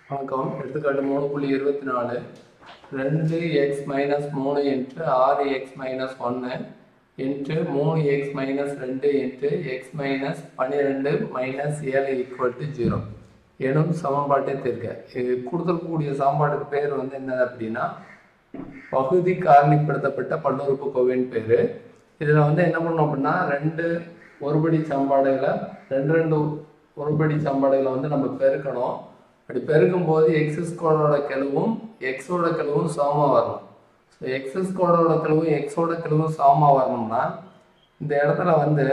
வணக்கம் எடுத்துக்காட்டு மூணு புள்ளி இருபத்தி நாலு ரெண்டு எக்ஸ் மைனஸ் மூணு இன்ட்டு ஆறு எக்ஸ் மைனஸ் ஒன்று இன்ட்டு மூணு எக்ஸ் மைனஸ் ரெண்டு இன்ட்டு எக்ஸ் மைனஸ் பன்னிரெண்டு மைனஸ் ஏழு ஈக்குவல் டு ஜீரோ எனும் சமன்பாட்டை தீர்க்க இது கொடுத்துருக்கக்கூடிய சமன்பாட்டுக்கு பேர் வந்து என்னது அப்படின்னா பகுதி காரணிப்படுத்தப்பட்ட பல்லுறுப்புக்கோவையின் பேர் இதில் வந்து என்ன பண்ணோம் அப்படின்னா ரெண்டு ஒருபடி சமன்பாடுகளை ரெண்டு ரெண்டு ஒருபடி சமன்பாடுகளை வந்து நம்ம பெருக்கணும் அப்படி பெருக்கும் போது எக்ஸ் ஸ்கொயரோட கெழுவும் எக்ஸோட கெழுவும் சமமாக வரணும் ஸோ எக்ஸ் ஸ்கொயரோட கெழுவும் எக்ஸோட கெழுவும் சமமாக வரணும்னா இந்த இடத்துல வந்து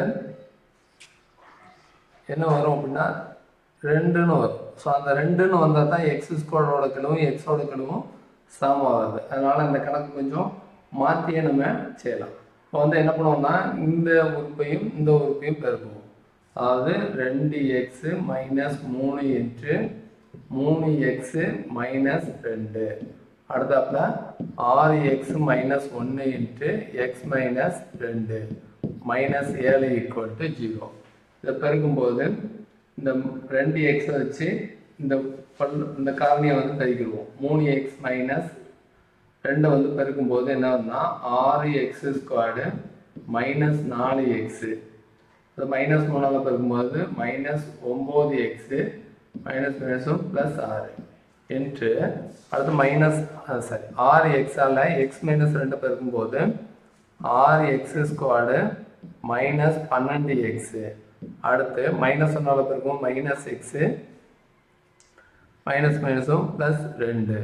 என்ன வரும் அப்படின்னா ரெண்டுன்னு வரும் ஸோ அந்த ரெண்டுன்னு வந்தால் தான் எக்ஸ் ஸ்கொயரோட கெழுவும் எக்ஸோட கெழுவும் சமமாக வருது அதனால் இந்த கணக்கு கொஞ்சம் மாற்றியே நம்ம செய்யலாம் இப்போ வந்து என்ன பண்ணுவோம்னா இந்த உறுப்பையும் இந்த உறுப்பையும் பெருக்குவோம் அதாவது ரெண்டு எக்ஸு மைனஸ் மூணு இன்ட்டு மூணு எக்ஸு மைனஸ் ரெண்டு அடுத்தாப்புல ஆறு எக்ஸ் மைனஸ் ஒன்று இன்ட்டு எக்ஸ் மைனஸ் ரெண்டு மைனஸ் ஏழு ஈக்குவல் டு ஜீரோ இதை பெருக்கும்போது இந்த ரெண்டு எக்ஸை வச்சு இந்த பல் இந்த காரணியை வந்து பெருக்கிடுவோம் மூணு எக்ஸ் மைனஸ் ரெண்டை வந்து பெருக்கும்போது என்ன ஆகுதுன்னா ஆறு எக்ஸ் ஸ்கொயர்டு மைனஸ் நாலு எக்ஸு அது மைனஸ் மூணால் பெருக்கும்போது மைனஸ் ஒம்பது எக்ஸு மைனஸ் மைனஸும் ப்ளஸ் ஆறு இன்ட்டு அடுத்து மைனஸ் சாரி ஆறு எக்ஸால் எக்ஸ் மைனஸ் ரெண்டு பெருக்கும்போது ஆறு எக்ஸ் ஸ்கொயர்டு மைனஸ் பன்னெண்டு எக்ஸு அடுத்து மைனஸ் ஒன்றால் பெருக்கும் மைனஸ் எக்ஸு மைனஸ் மைனஸும் ப்ளஸ் ரெண்டு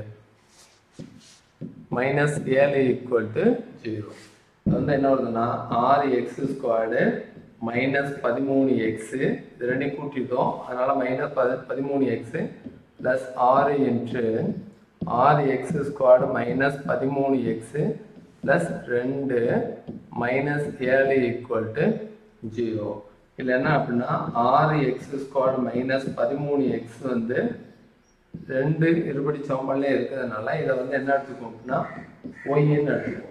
மைனஸ் ஏழு ஈக்குவல் டு ஜீரோ வந்து என்ன வருதுன்னா ஆறு எக்ஸ் ஸ்கொயர்டு மைனஸ் பதிமூணு எக்ஸு இது ரெண்டையும் கூட்டிட்டோம் அதனால் மைனஸ் பதி பதிமூணு எக்ஸு ப்ளஸ் ஆறு இன்ட்டு ஆறு எக்ஸ் ஸ்கொயர்டு மைனஸ் பதிமூணு எக்ஸு ப்ளஸ் ரெண்டு மைனஸ் ஏழு ஈக்குவல் டு ஜீரோ இல்லை என்ன அப்படின்னா ஆறு எக்ஸ் ஸ்கொயர்டு மைனஸ் பதிமூணு எக்ஸ் வந்து ரெண்டு இருபடி சமன்பாடுலேயே இருக்கிறதுனால இதை வந்து என்ன எடுத்துக்குவோம் அப்படின்னா ஒய்ன்னு எடுத்துக்குவோம்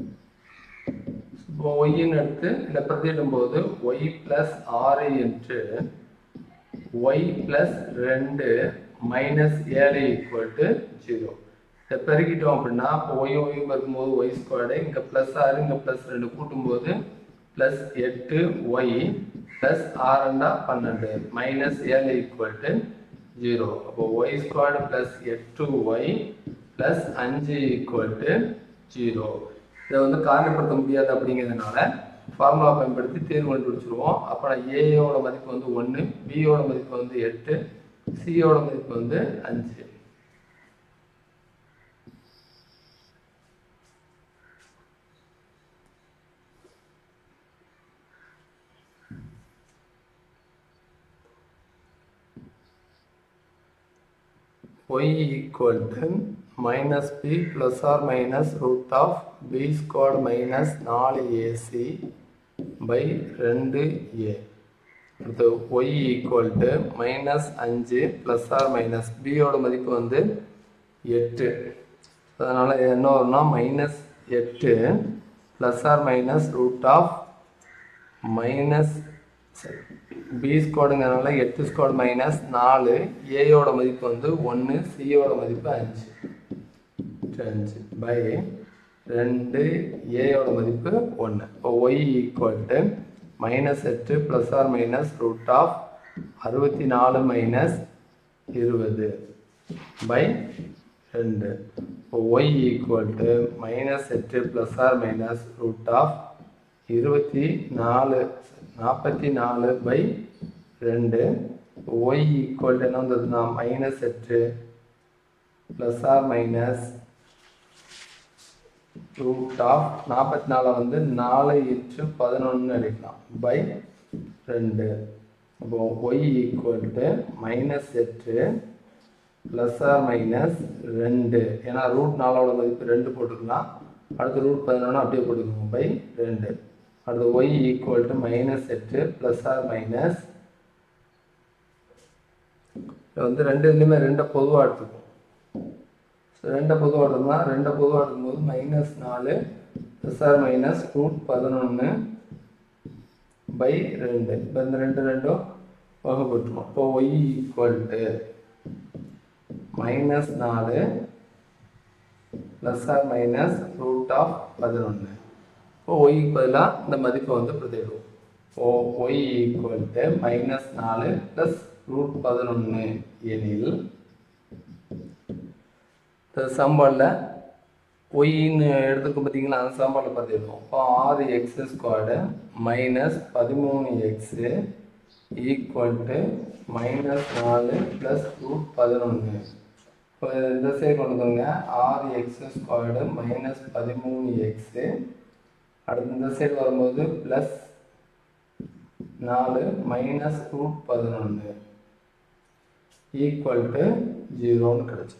இப்போ ஒய்ன்னு எடுத்து இதை பிரதியிடும் போது ஒய் பிளஸ் ஆறு இன்ட்டு ஒய் பிளஸ் ரெண்டு மைனஸ் ஏழு ஈக்குவல் டு ஜீரோ இதை பெருக்கிட்டோம் அப்படின்னா இப்போ ஒய் ஒய்யும் பெருக்கும்போது ஒய் ஸ்கொயர்டு இங்கே ப்ளஸ் ஆறு இங்கே ப்ளஸ் ரெண்டு கூட்டும்போது ப்ளஸ் எட்டு ஒய் ப்ளஸ் ஆறுண்டா பன்னெண்டு மைனஸ் ஏழு ஈக்குவல் டு ஜீரோ அப்போ ஒய் ஸ்கொயர்டு ப்ளஸ் எட்டு ஒய் ப்ளஸ் அஞ்சு ஈக்குவல் டு ஜீரோ இதை வந்து காரணப்படுத்த முடியாது அப்படிங்கிறதுனால ஃபார்முலா பயன்படுத்தி தீர்வு கண்டுபிடிச்சிருவோம் அப்புறம் ஏயோட மதிப்பு வந்து ஒன்று பியோட மதிப்பு வந்து எட்டு சியோட மதிப்பு வந்து அஞ்சு y equal to minus b plus or minus root of b squared minus 4ac by 2a அடுத்து y equal to minus 5 plus or minus b யோட மதிப்பு வந்து 8 அதனால் இது என்ன வரும்னா மைனஸ் எட்டு plus or minus root of minus b ஸ்கோடுங்கிறதுனால எட்டு ஸ்கோடு மைனஸ் நாலு ஏயோட மதிப்பு வந்து ஒன்று சியோட மதிப்பு அஞ்சு அஞ்சு பை ரெண்டு ஏயோட மதிப்பு ஒன்று இப்போ ஒய் ஈக்குவல் டு மைனஸ் எட்டு plus or minus root of அறுபத்தி நாலு மைனஸ் இருபது பை ரெண்டு இப்போ ஒய் ஈக்குவல் டு மைனஸ் எட்டு plus or minus root of இருபத்தி நாலு நாற்பத்தி நாலு பை ரெண்டு ஒய் ஈக்குவல் என்ன வந்ததுன்னா மைனஸ் எட்டு plus or minus root of நாற்பத்தி நாலை வந்து நாலு இன்ட்டு பதினொன்று அடிக்கலாம் பை ரெண்டு அப்போ ஒய் ஈக்குவல் டு மைனஸ் எட்டு ப்ளஸ் ஆர் மைனஸ் ரெண்டு ஏன்னா ரூட் நாலோட மதிப்பு ரெண்டு போட்டுக்கலாம் அடுத்து ரூட் பதினொன்று அப்படியே போட்டுக்கணும் பை ரெண்டு அடுத்து ஒய் ஈக்குவல் டு மைனஸ் எட்டு ப்ளஸ் ஆர் மைனஸ் இது வந்து ரெண்டு இதுலையுமே ரெண்டை பொதுவாக எடுத்துக்கும் ஸோ ரெண்டை பொதுவாக எடுத்தோம்னா ரெண்டை பொதுவாக எடுக்கும்போது மைனஸ் நாலு ப்ளஸ் ஆர் மைனஸ் ரூட் பதினொன்று பை ரெண்டு இப்போ இந்த ரெண்டு ரெண்டும் வகுப்பட்டுரும் இப்போ ஒய் ஈக்குவல் டு மைனஸ் நாலு plus or minus root of பதினொன்று இப்போ ஒய்க்கு பதிலாக இந்த மதிப்பை வந்து பிரதிடுவோம் ஓ ஒய் ஈக்குவல் டு மைனஸ் நாலு ப்ளஸ் ரூட் பதினொன்று எனில் இந்த சம்பாலில் ஒய்ன்னு எடுத்துக்க பார்த்தீங்களா அந்த சம்பாலில் பார்த்துருக்கோம் இப்போ ஆறு எக்ஸ் ஸ்கொயர்டு மைனஸ் பதிமூணு எக்ஸு ஈக்குவல் டு மைனஸ் நாலு ப்ளஸ் ரூட் பதினொன்று இப்போ இந்த சைடு கொண்டு வந்துருங்க ஆறு எக்ஸ் ஸ்கொயர்டு மைனஸ் பதிமூணு எக்ஸு அடுத்து இந்த சைடு வரும்போது ப்ளஸ் நாலு மைனஸ் ரூட் பதினொன்று ஈக்குவல் டு ஜீரோன்னு கிடச்சி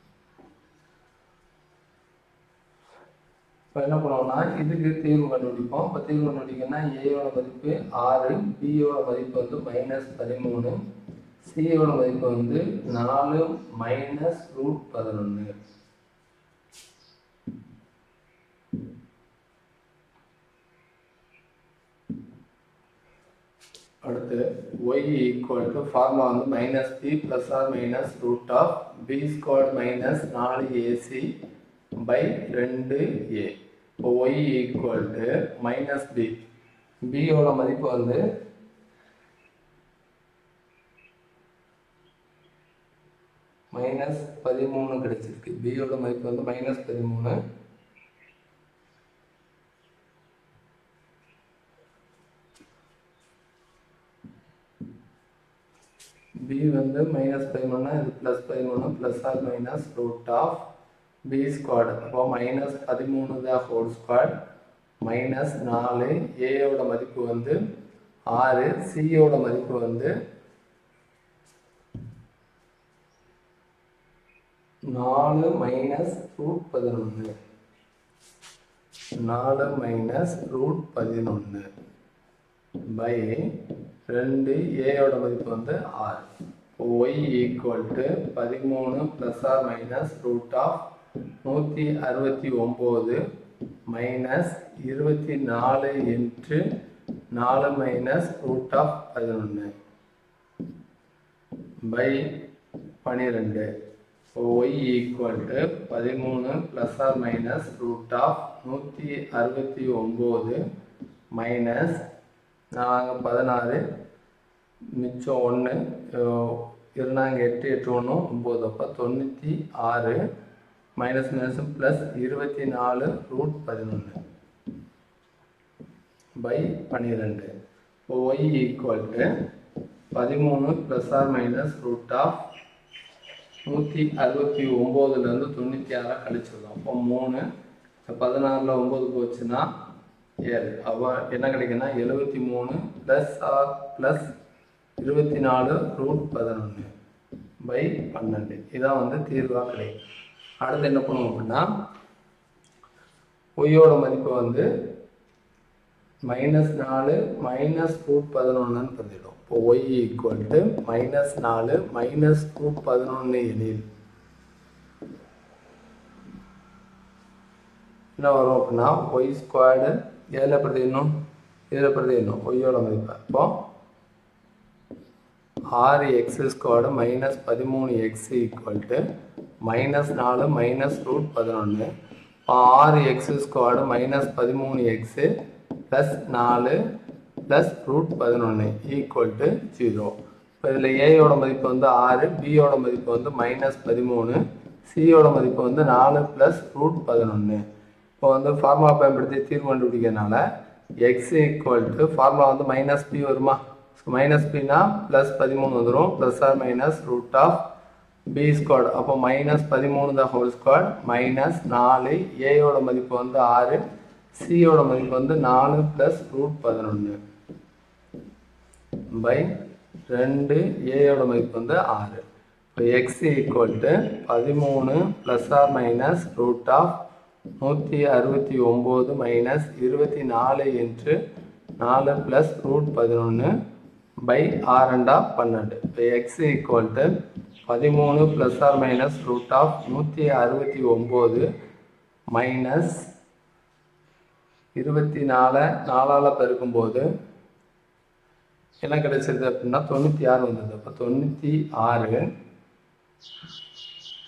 இப்போ என்ன பண்ணுவோம்னா இதுக்கு தீர்வு கண்டுபிடிப்போம் இப்போ தீர்வு கண்டுபிடிக்கணும்னா ஏயோட மதிப்பு ஆறு பியோட மதிப்பு வந்து மைனஸ் பதிமூணு சியோட மதிப்பு வந்து நாலு மைனஸ் ரூட் பதினொன்று அடுத்து ஒய் ஈக்குவல் டு ஃபார்முலா வந்து minus b plus or minus root of b square minus நாலு ஏசி பை ரெண்டு ஏ இப்போ y equal to minus b பியோட மதிப்பு வந்து மைனஸ் பதிமூணு கிடைச்சிருக்கு பியோட மதிப்பு வந்து மைனஸ் பதிமூணு பி வந்து மைனஸ் பதிமூணு இது ப்ளஸ் பதிமூணு plus or minus root of b squared அப்போ மைனஸ் பதிமூணு தான் ஹோல் ஸ்குவாட் மைனஸ் நாலு ஏயோட மதிப்பு வந்து ஆறு சியோட மதிப்பு வந்து நாலு மைனஸ் ரூட் பதினொன்று நாலு மைனஸ் ரூட் பதினொன்று பை ரெண்டு ஏயோட மதிப்பு வந்து ஆறு ஒய் ஈக்குவல் டு பதிமூணு plus or minus root of நூற்றி அறுபத்தி ஒம்பது மைனஸ் இருபத்தி நாலு இன்ட்டு நாலு மைனஸ் ரூட் ஆஃப் பதினொன்று பை பன்னிரெண்டு ஒய் ஈக்குவல் டு பதிமூணு plus or minus root of நூற்றி அறுபத்தி ஒம்பது மைனஸ் நாங்கள் பதினாறு மிச்சம் ஒன்று இருந்தாங்க எட்டு எட்டு ஒன்று ஒம்பது அப்போ தொண்ணூற்றி ஆறு மைனஸ் மைனஸ் ப்ளஸ் இருபத்தி நாலு ரூட் பதினொன்று பை பன்னிரெண்டு இப்போ ஒய் ஈக்குவல் டு பதிமூணு plus or minus root of நூற்றி அறுபத்தி ஒம்போதுலேருந்து தொண்ணூற்றி ஆறாக கழிச்சிடலாம் அப்போ மூணு பதினாறில் ஒம்பது போச்சுன்னா ஏழு அப்போ என்ன கிடைக்குன்னா எழுபத்தி மூணு ப்ளஸ் ஆர் ப்ளஸ் இருபத்தி நாலு ரூட் பதினொன்று பை பன்னெண்டு இதான் வந்து தீர்வாக கிடைக்கும் அடுத்து என்ன பண்ணுவோம் அப்படின்னா ஒய்யோட மதிப்பு வந்து மைனஸ் நாலு மைனஸ் ரூட் பதினொன்றுன்னு பதிடும் இப்போ ஒய் ஈக்குவல் டு மைனஸ் நாலு மைனஸ் ரூட் பதினொன்று எனில் என்ன வரும் அப்படின்னா ஒய் ஸ்கொயர்டு எதில் பிரதிடணும் இதில் பிரதிடணும் ஒய்யோட மதிப்பு அப்போ ஆறு எக்ஸ் ஸ்கொயர்டு மைனஸ் பதிமூணு எக்ஸ் ஈக்குவல் டு மைனஸ் நாலு மைனஸ் ரூட் பதினொன்று ஆறு எக்ஸ் ஸ்கொயர்டு மைனஸ் பதிமூணு எக்ஸு ப்ளஸ் நாலு ப்ளஸ் ரூட் பதினொன்று ஈக்குவல் டு ஜீரோ இப்போ இதில் ஏயோட மதிப்பு வந்து ஆறு பியோட மதிப்பு வந்து மைனஸ் பதிமூணு சியோட மதிப்பு வந்து நாலு ப்ளஸ் ரூட் பதினொன்று இப்போ வந்து ஃபார்முலா பயன்படுத்தி தீர்வு கண்டுபிடிக்கிறதுனால எக்ஸ் ஈக்குவல் டு ஃபார்முலா வந்து மைனஸ் பி வருமா ஸோ மைனஸ் பின்னா ப்ளஸ் பதிமூணு வந்துடும் plus or minus root of b squared அப்போ மைனஸ் பதிமூணு தான் ஹோல் ஸ்குவாட் மைனஸ் நாலு ஏயோட மதிப்பு வந்து ஆறு சியோட மதிப்பு வந்து நாலு ப்ளஸ் ரூட் பதினொன்று பை ரெண்டு ஏயோட மதிப்பு வந்து ஆறு இப்போ எக்ஸ் ஈக்குவல் டு பதிமூணு plus or minus root of நூற்றி அறுபத்தி ஒம்பது மைனஸ் இருபத்தி நாலு இன்ட்டு நாலு ப்ளஸ் ரூட் பதினொன்று பை ஆரண்டா பன்னெண்டு இப்போ எக்ஸ் ஈக்குவல் டு பதிமூணு plus or minus root of நூற்றி அறுபத்தி ஒம்பது மைனஸ் இருபத்தி நாலை நாலால் பெருக்கும்போது என்ன கிடைச்சிருது அப்படின்னா தொண்ணூற்றி ஆறு வந்தது அப்போ தொண்ணூற்றி ஆறு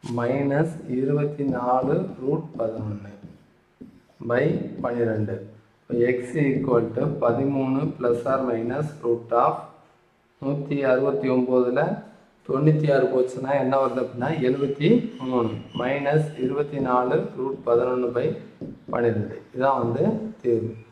மைனஸ் இருபத்தி நாலு ரூட் பதினொன்று பை பன்னிரெண்டு எக்ஸ் ஈக்குவல் டு பதிமூணு plus or minus root of நூற்றி அறுபத்தி ஒம்போதில் தொண்ணூற்றி ஆறு போச்சுன்னா என்ன வருது அப்படின்னா எழுபத்தி மூணு மைனஸ் இருபத்தி நாலு ரூட் பதினொன்று பை பன்னிரெண்டு இதான் வந்து தீர்வு